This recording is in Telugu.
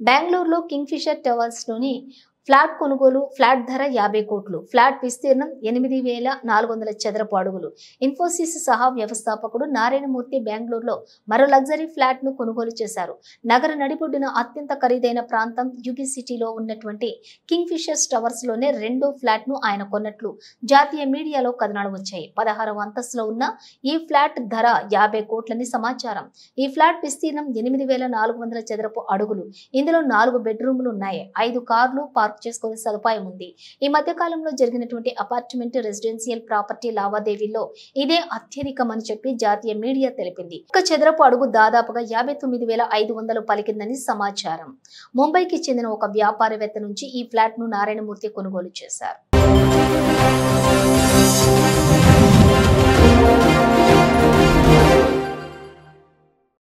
బెంగళూరులో కింగ్ఫిషర్ టవర్స్లోని ఫ్లాట్ కొనుగోలు ఫ్లాట్ ధర యాభై కోట్లు ఫ్లాట్ విస్తీర్ణం ఎనిమిది వేల నాలుగు వందల చదరపు అడుగులు ఇన్ఫోసిస్ సహా వ్యవస్థాపకుడు నారాయణమూర్తి బెంగళూరులో మరో లగ్జరీ ఫ్లాట్ ను కొనుగోలు చేశారు నగర నడిబొడ్డున అత్యంత ఖరీదైన ప్రాంతం యుగి సిటీలో ఉన్నటువంటి కింగ్ఫిషర్స్ టవర్స్ లోనే రెండో ఫ్లాట్ ను ఆయన కొన్నట్లు జాతీయ మీడియాలో కథనాలు వచ్చాయి పదహారవ అంతస్తులో ఉన్న ఈ ఫ్లాట్ ధర యాభై కోట్లని సమాచారం ఈ ఫ్లాట్ విస్తీర్ణం ఎనిమిది వేల నాలుగు వందల చదరపు అడుగులు ఇందులో నాలుగు బెడ్రూమ్లు ఉన్నాయి ఐదు కార్లు పార్క్ చేసుకునే సదుపాయం ఉంది ఈ మధ్య కాలంలో జరిగినటువంటి అపార్ట్మెంట్ రెసిడెన్షియల్ ప్రాపర్టీ లావాదేవీల్లో ఇదే అత్యధికమని చెప్పి జాతీయ మీడియా తెలిపింది ఒక చదరపు అడుగు దాదాపుగా యాభై తొమ్మిది వేల ఐదు వందలు పలికిందని సమాచారం ముంబైకి చెందిన ఒక వ్యాపారవేత్త నుంచి ఈ ఫ్లాట్ ను నారాయణమూర్తి కొనుగోలు చేశారు